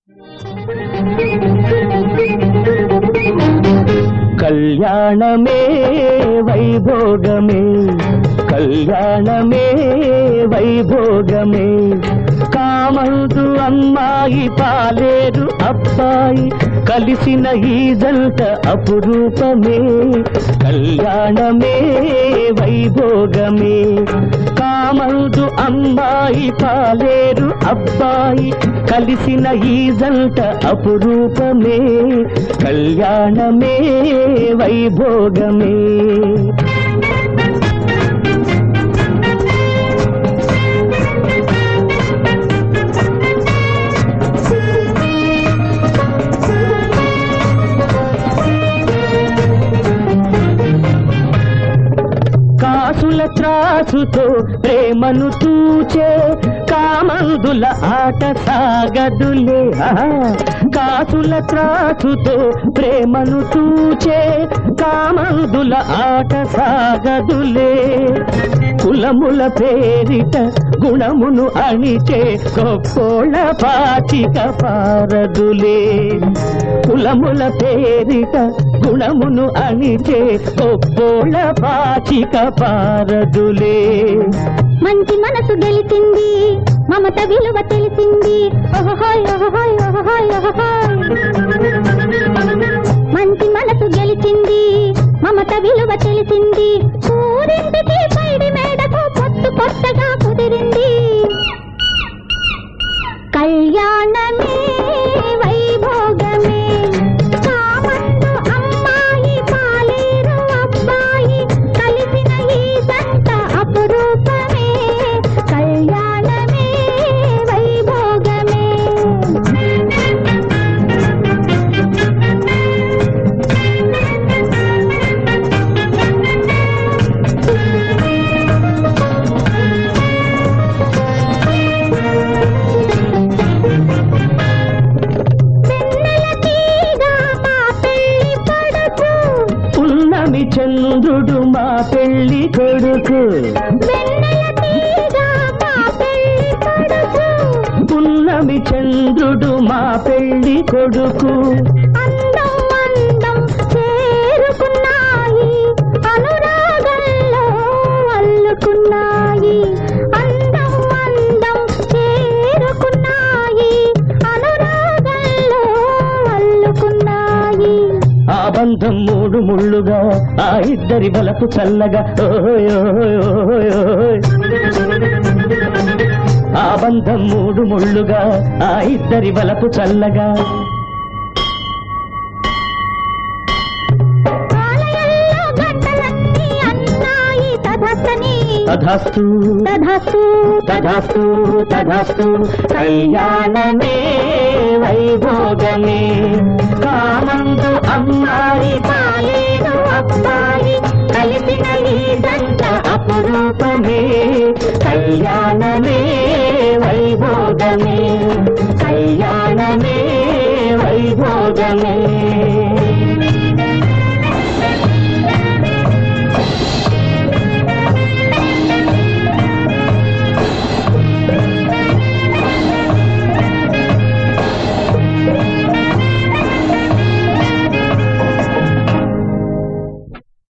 కళ్యాణమే వైభోగమే కళ్యాణమే వైభోగమే కామందు అమ్మాయి పాలేరు అబ్బాయి కలిసిన ఈ జంట అపురూపమే కళ్యాణమే వైభోగమే కామందు అమ్మాయి పాలేరు అబ్బాయి కలిసిన ఈ జంట అపురూపమే కళ్యాణమే వైభోగమే కాసుల త్రాసుతో ప్రేమను తూచే కామందుల ఆట సాగదులే ఆహా. కాసుల త్రాసుతో ప్రేమను తూచే కామందుల ఆట సాగదులే కులముల పేరిట గుణమును అణిచే గొప్పోళ్ళ పాచిక పారదులే కులముల పేరిట గుణమును అణిచే గొప్పోళ్ళ పాచిక పారదులే మంచి మనసు గెలిచింది మమత విలువ తెలిసింది ఓహోయ్ ఓహోయ్ ఓహోయ్ ఓహోయ్ మంచి మనసు గెలిచింది మమత విలువ తెలిసింది ఊరింటికి పైడి మేడకు పొత్తు కొత్తగా కుదిరింది కళ్యాణమే వైభోగమే కామందు అమ్మాయి పాలేరు అబ్బాయి కలిసిన ఈ దంత అపురూపమే కళ్యాణమే వైభోగమే వెన్నెల తీగ మా పెళ్లి పడకు పున్నమి చంద్రుడు మా పెళ్లి కొడుకు వెన్నెల తీగ మా పెళ్లి పడకు పున్నమి చంద్రుడు మా పెళ్లి కొడుకు అందం అందం చేరుకున్నాయి అనురాగంలో అల్లుకున్నాయి అందం అందం చేరుకున్నాయి అనురాగంలో అల్లుకున్నాయి ఆ బంధం మూడు ముళ్ళుగా ఆ ఇద్దరి బలపు చల్లగా ఓయ్ ఓయ్ ఓయ్ ఓయ్. ఆ బంధం మూడు ముళ్ళుగా ఆ ఇద్దరి బలపు చల్లగా ఆలయంలో గంటలన్నీ అన్నాయి తధస్తని తధాస్తు తధస్తు తధాస్తు తధాస్తు కళ్యాణమే వైభోగమే కామందు అమ్మాయి పాలేరు అబ్బాయి కలిసిన ఈ దంత అపురూపమే కళ్యాణ